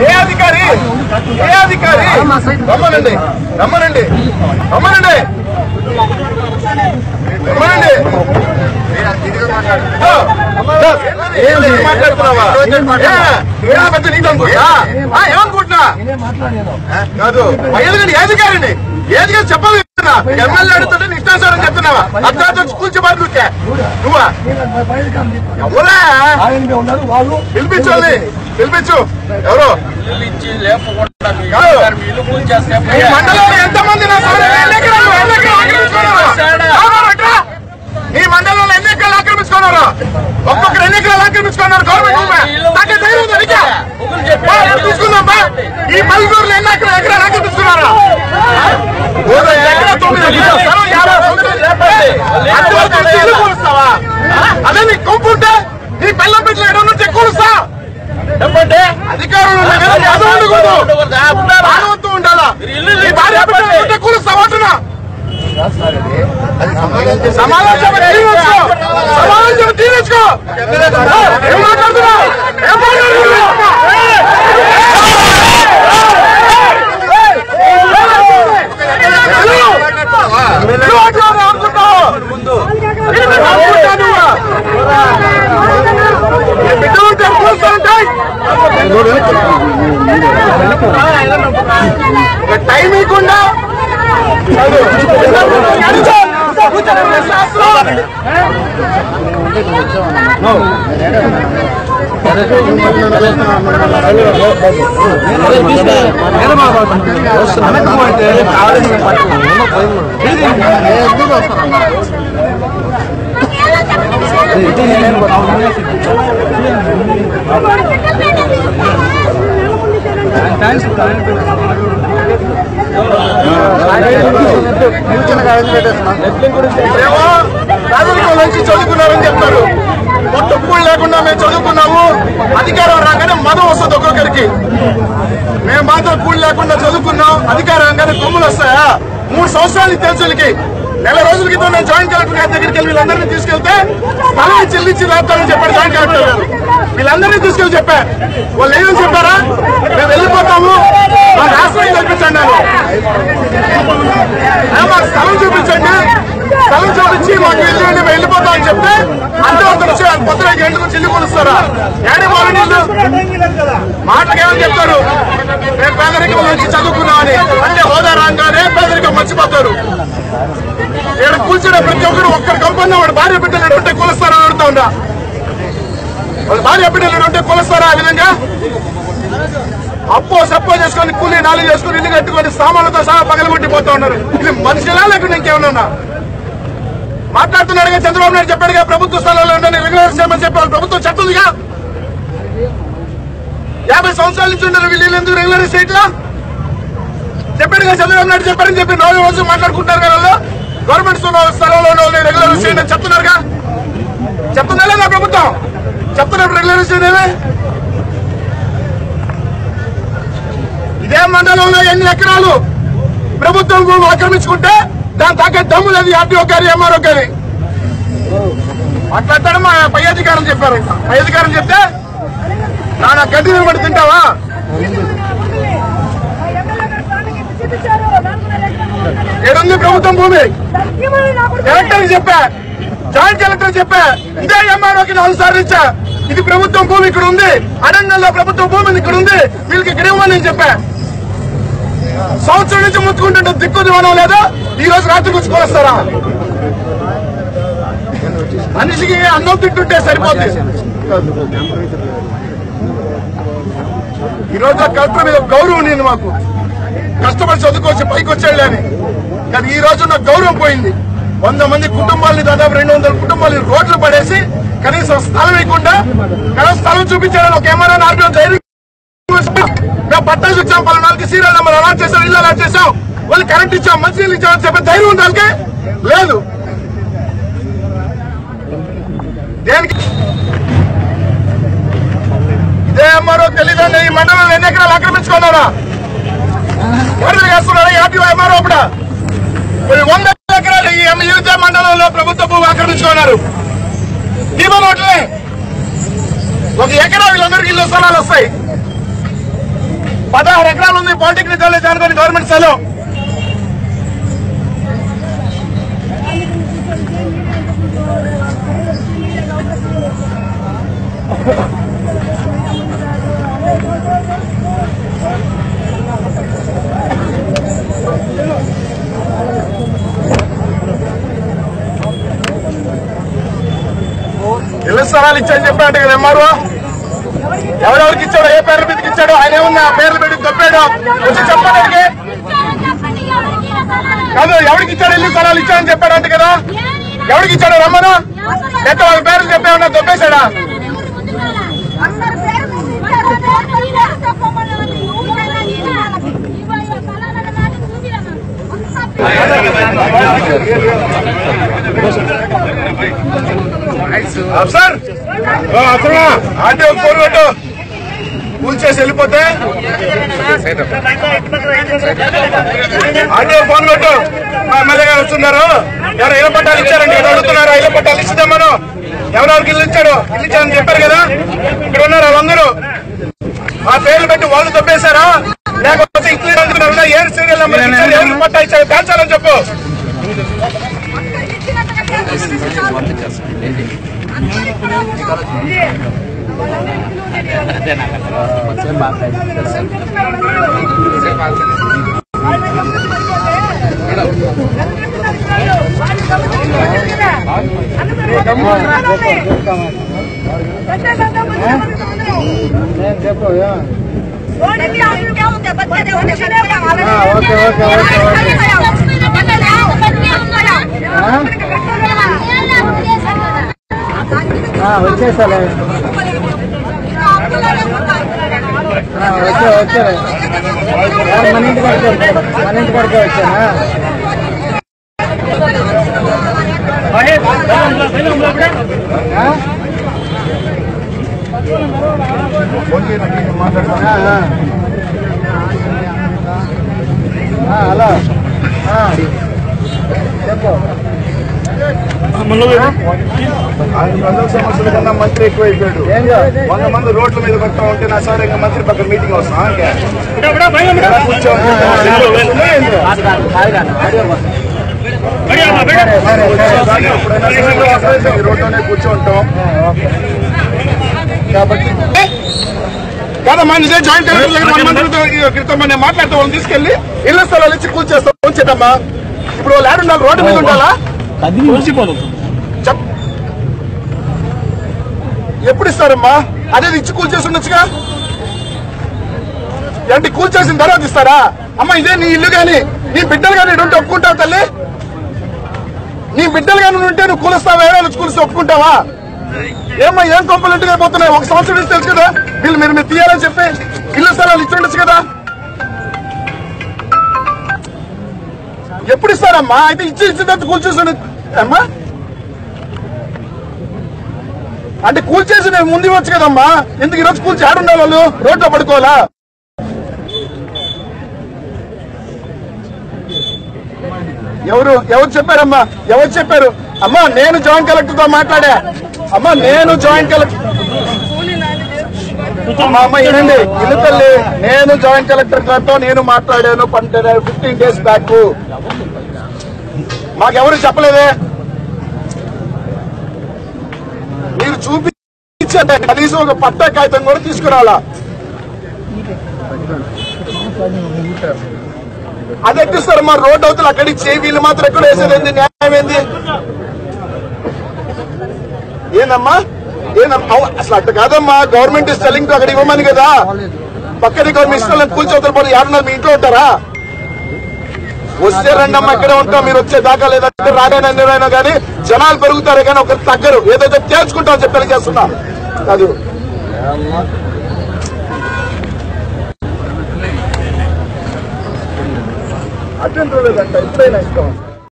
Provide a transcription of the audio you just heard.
ఏ అధికారి ఏ అధికారి రమ్మనండి రమ్మనండి రమ్మనండి రమ్మనండి ఓ, ఏంది? మాట్లాడుతున్నావా ఏ, ఏ పెద్ద నీకు అనుకుంటా ఆ, ఏమనుకుంటున్నా కాదు ఎందుకంటే ఏ అధికారిని ఏ అధికారి చెప్పదు ఎమ్మెల్యే అడుగుతుంటే నీ ఇష్టానుసారం చెప్తున్నావా అర్ధరాత్రి స్కూల్ చెప్పారు నువ్వా ఎవరా ఉన్నారు వాళ్ళు పిలిపించాలి పిలిపించు ఎవరు ఇచ్చి లేపకుండా మీ కాదు. ఇల్లు గారు మీ ఇల్లు కూల్చేస్తే ఈ మండలంలో ఎంతమంది నా సోదరులు ఎన్ని ఎకరాలు, ఎన్ని ఎకరాలు ఆక్రమించుకున్నారు? రామా, రండ్రా. ఈ మండలంలో ఎన్ని ఎకరాలు ఆక్రమించుకున్నారు ఒక్కొక్కరు ఎన్ని ఎకరాలు ఆక్రమించుకున్నారు గవర్నమెంట్ భూమి. నాకే ధైర్యం ఉందా నీకే? బా, ఇప్పుడు తీసుకుందాం బా. ఈ పల్లెటూరులో ఎన్ని ఎకరాలు ఎకరాలు ఆక్రమించుకున్నారా ఓ, ఎకరా తొమ్మిది ఎకరాలు స్థలం, యాభై సంవత్సరాలు చెప్పండి. అంతవరకు వచ్చి ఇల్లు కూలుస్తావా? అదే నీ కొంపు ఉంటే నీ పిల్ల బిడ్డలు ఎడ నుంచి కూలుస్తా చెప్పండి అధికారులు ఉన్న మీద పదవి ఉండకూడదు. ఉండకూడదా? ఉండాలా? మానవత్వం ఉండాలా మీరు ఇల్లు నీ భార్య బిడ్డలు ఉంటే కూలుస్తావా అంటున్నా సమాలోచన తీయవచ్చు సమాలోచన తీయచ్చుకో ఏం మాట్లాడుతున్నావు ఏం మాట్లాడుతున్నావు నువ్వు మాట్లాడు అనుకుంటావు నేను అనుకుంటా నువ్వు నీ బిడ్డ ఉంటే కూలుస్తా ఉంటాయి టైం ఇవ్వకుండా ఏమో పేదరికం నుంచి చదువుకున్నారని చెప్తారు పొట్టుపుళ్ళు లేకుండా మేము చదువుకున్నాము అధికారం రాగానే మదం వస్తుంది ఒక్కొక్కరికి మేము మాత్రం కూలి లేకుండా చదువుకున్నాం అధికారం రాగానే కొమ్ములు వస్తాయా మూడు సంవత్సరాలు తెలుసు వీళ్ళకి నెల రోజుల క్రితం నేను జాయింట్ కలెక్టర్ గారి దగ్గరికి వెళ్ళి వీళ్ళందరినీ తీసుకెళ్తే స్థలం చెల్లించి రాస్తానని చెప్పాడు జాయింట్ కలెక్టర్ గారు వీళ్ళందరినీ తీసుకెళ్లి చెప్పా వాళ్ళు ఏమని చెప్పారా మేము వెళ్ళిపోతాము మా రాష్ట్రం కల్పించండి నేను ఆ, మాకు స్థలం చూపించండి స్థలం చూపించి మాకు ఇల్లు అండి మేము వెళ్ళిపోతాం అని చెప్తే అందరూ అతను వచ్చి కొత్తగా గంటకు చిల్లు కొలుస్తారా ఏడే వాళ్ళ నీళ్ళు మాటలు ఏమని చెప్తారు మేము పేదరికం నుంచి చదువుకున్నామని అంటే హోదా రాగానే పేదరికం మర్చిపోతారు ఇక్కడ కూర్చున్న ప్రతి ఒక్కరు ఒక్కరు కంపన్న వాడు భార్య బిడ్డలు ఉంటే కొలుస్తారని అడుగుతా ఉందా వాళ్ళ భార్య బిడ్డలు ఉంటే కొలుస్తారా ఆ విధంగా అప్పో సప్పో చేసుకొని కూలి నాలుగు చేసుకొని ఇల్లు కట్టుకొని సామాన్లతో సహా పగలగొట్టిపోతా ఉన్నారు ఇది మనుషులా లేకుండా ఇంకేమన్నా మాట్లాడుతున్నాడుగా చంద్రబాబు నాయుడు చెప్పాడుగా ప్రభుత్వ స్థలాల్లో ఉండండి రెగ్యులర్ చేయమని చెప్పారు ప్రభుత్వం చెప్తుందిగా యాభై సంవత్సరాల నుంచి ఉన్నారు వీళ్ళు ఎందుకు రెగ్యులర్ స్టేట్లో చెప్పాడుగా చంద్రబాబు నాయుడు చెప్పారని చెప్పి రోజు రోజు మాట్లాడుకుంటారు కదా వాళ్ళు గవర్నమెంట్ స్థలంలో ఉన్న వాళ్ళని రెగ్యులర్ చేయండి అని చెప్తున్నారుగా చెప్తుందా లేదా ప్రభుత్వం చెప్తున్నప్పుడు రెగ్యులర్ చేయడమే ఇదే మండలంలో ఎన్ని ఎకరాలు ప్రభుత్వం భూమి ఆక్రమించుకుంటే దాని తగ్గ దమ్ము లేదు ఆర్టీఓ గారి ఎంఆర్ఓ గారి మాట్లాడతాడు మా పై అధికారం చెప్పారు పై అధికారం చెప్తే నాన్న గడ్డి నిలబడి తింటావా ఏడుంది ప్రభుత్వం భూమి కలెక్టర్ చెప్పా జాయింట్ కలెక్టర్ చెప్పా ఇదే ఎంఆర్ఓకి నాలుగు సార్లు ఇచ్చా ఇది ప్రభుత్వం భూమి ఇక్కడ ఉంది అరణ్యంలో ప్రభుత్వ భూమి ఇక్కడ ఉంది వీళ్ళకి ఇక్కడ ఇవ్వమని నేను చెప్పా సంవత్సరం నుంచి ముట్టుకుంటుంటే దిక్కు దివనం లేదా ఈ రోజు రాత్రికి వచ్చి కొలుస్తారా మనిషికి అన్నం తింటుంటే సరిపోతుంది ఈ రోజు ఆ కలెక్టర్ మీద గౌరవం నేను మాకు కష్టపడి చదువుకోవచ్చు పైకి వచ్చాడు అని కానీ ఈ రోజు నాకు గౌరవం పోయింది వంద మంది కుటుంబాలని దాదాపు రెండు వందల కుటుంబాలని రోడ్లు పడేసి కనీసం స్థలం ఇవ్వకుండా కనీసం స్థలం చూపించాలని ఒక ఎంఆర్ఐ ఆర్బీఓ ధైర్యం మేము పట్టాలు ఇచ్చాం పలానాకి సీరియల్ నెంబర్ అలాట్ చేసాం ఇల్లు అలాట్ చేసాం వాళ్ళు కరెంట్ ఇచ్చాం మంచినీళ్ళు ఇచ్చామని చెప్పే ధైర్యం ఉండాలి లేదు దేనికి ఇదే ఎంఆర్ఓ తెలియదండి ఈ మండలంలో ఎన్ని ఎకరాలు ఆక్రమించుకున్నారా ఎవరు చేస్తున్నారా ఆర్టీఓ ఎంఆర్ఓ ఇప్పుడు కొన్ని వంద ఎకరాలు ఈ ఎం- ఈ విద్యా మండలంలో ప్రభుత్వ భూమి ఆక్రమించుకున్నారు దీపం ఒకటి ఒక ఎకరా వీళ్ళందరికీ ఇల్లు స్థలాలు వస్తాయి పాలిటెక్నిక్ కాలేజ్ అనుకోని గవర్నమెంట్ స్థలం ఇళ్ల స్థలాలు ఇచ్చాయని చెప్పాడు కదా ఎంఆర్ఓ ఎవరెవరికి ఇచ్చాడో ఏ పేర్ల మీదకి ఇచ్చాడో ఆయన ఏమన్నా ఆ పేర్లు పెట్టి తప్పాడో వచ్చి చెప్పడానికి కాదు ఎవరికి ఇచ్చాడు ఇల్లు స్థలాలు ఇచ్చాడని చెప్పాడంట కదా ఎవరికి ఇచ్చాడో రమ్మను ఎట్లా వాళ్ళ పేర్లు చెప్పేమన్నా దొబ్బేశాడా సార్ అసలు ఆంటీ ఒక ఫోన్ పెట్టు కూల్ చేసి వెళ్ళిపోతే ఆంటీ ఒక ఫోన్ పెట్టు మా ఎమ్మెల్యే గారు వస్తున్నారు ఎవరు ఇళ్ళ పట్టాలు ఇచ్చారండి ఎవరు అడుగుతున్నారు ఇళ్ళ పట్టాలు ఇచ్చిద్దాం మనం ఎవరెవరికి ఇల్లు ఇచ్చాడు ఇల్లు ఇచ్చారని చెప్పారు కదా ఇక్కడ ఉన్నారు వాళ్ళందరూ ఆ పేర్లు పెట్టి వాళ్ళు తప్పేశారా లేకపోతే ఇట్లు అడుగుతున్నారు ఏడు సీరియల్ నెంబర్ ఇచ్చారు ఎవరికి పట్టా ఇచ్చారు కాల్చాలని చెప్పు వచ్చేసాలే వచ్చే వచ్చాలే మన ఇంటి కాడికే వచ్చాను మన ఇంటి కాడికే వచ్చానా ఆ? ఆ, ఆ. ఆ, హలో ఆ. చెప్పు ఆయన ప్రజల సమస్యల కన్నా మంత్రి ఎక్కువైపోయాడు ఏం చేయాలి? వంద మంది రోడ్ల మీద కొట్టా ఉంటే నా సార్ ఇంకా మంత్రి పక్కన మీటింగ్ వస్తాం కూర్చోండి రోడ్లోనే కూర్చోంటాం కాబట్టి కాదమ్మా నిజే జాయింట్ కలెక్టర్ దగ్గర వన్ మంత్ క్రితం నేను మాట్లాడుతూ వాళ్ళని తీసుకెళ్లి ఇళ్ల స్థలాలు ఇచ్చి కూల్చేస్తాం ఉంచేటమ్మా ఇప్పుడు వాళ్ళు ఏడు ఉండాలి రోడ్డు మీద ఉండాలా చెప్ ఎప్పుడు ఇస్తారమ్మా అదే ఇచ్చి కూల్చేసి ఉండొచ్చుగా ఏంటి కూల్చేసిన తర్వాత ఇస్తారా అమ్మా ఇదే నీ ఇల్లు గాని నీ బిడ్డలు గాని ఉంటే ఒప్పుకుంటావు తల్లి నీ బిడ్డలు గాని ఉంటే నువ్వు కూలుస్తావా వేరే వాళ్ళు కూలిస్తే ఒప్పుకుంటావా ఏమ్మా ఏం కంప్లైంట్ అయిపోతున్నాయి ఒక సంవత్సరం నుంచి తెలుసు కదా వీళ్ళు మీరు మీరు తీయాలని చెప్పి ఇల్లు స్థలాలు ఇచ్చి ఉండొచ్చు కదా ఎప్పుడు ఇస్తారమ్మా అయితే ఇచ్చి ఇచ్చిన తర్వాత కూల్చేసి అమ్మా అంటే కూల్చేసి నేను ముందు ఇవ్వచ్చు కదమ్మా ఎందుకు ఈరోజు కూల్చి ఆడుండాలి వాళ్ళు రోడ్లో పడుకోవాలా ఎవరు ఎవరు చెప్పారమ్మా ఎవరు చెప్పారు అమ్మా నేను జాయింట్ కలెక్టర్ తో మాట్లాడా అమ్మా నేను జాయింట్ కలెక్టర్ మా అమ్మ వినండి ఇల్లు తల్లి నేను జాయింట్ కలెక్టర్ గారితో నేను మాట్లాడాను ఫిఫ్టీన్ డేస్ బ్యాక్ మాకెవరు చెప్పలేదే మీరు చూపించండి కనీసం ఒక పట్టా కాగితం కూడా తీసుకురావాలా అది ఎక్కిస్తారు మా రోడ్ అవుతుంది అక్కడికి చేయి వీళ్ళు మాత్రం ఎక్కడ వేసేది ఏంది న్యాయం ఏంది ఏందమ్మా ఏనమ్మా అవు, అసలు అట్ట కాదమ్మా గవర్నమెంట్ ఇస్ సెల్లింగ్ టు అక్కడ ఇవ్వమని కదా పక్కన గవర్నమెంట్ ఇష్టం కూల్చోతల పోతే యారున్నారు మీ ఇంట్లో ఉంటారా వస్తే రండమ్మా ఇక్కడే ఉంటాం మీరు వచ్చే దాకా లేదంటే రాడైనా కానీ జనాలు పెరుగుతారే కానీ ఒకరు తగ్గరు ఏదైతే తేల్చుకుంటామని చెప్పి తెలియజేస్తున్నా కాదు అటెండ్ లేదంట ఎప్పుడైనా ఇస్తాం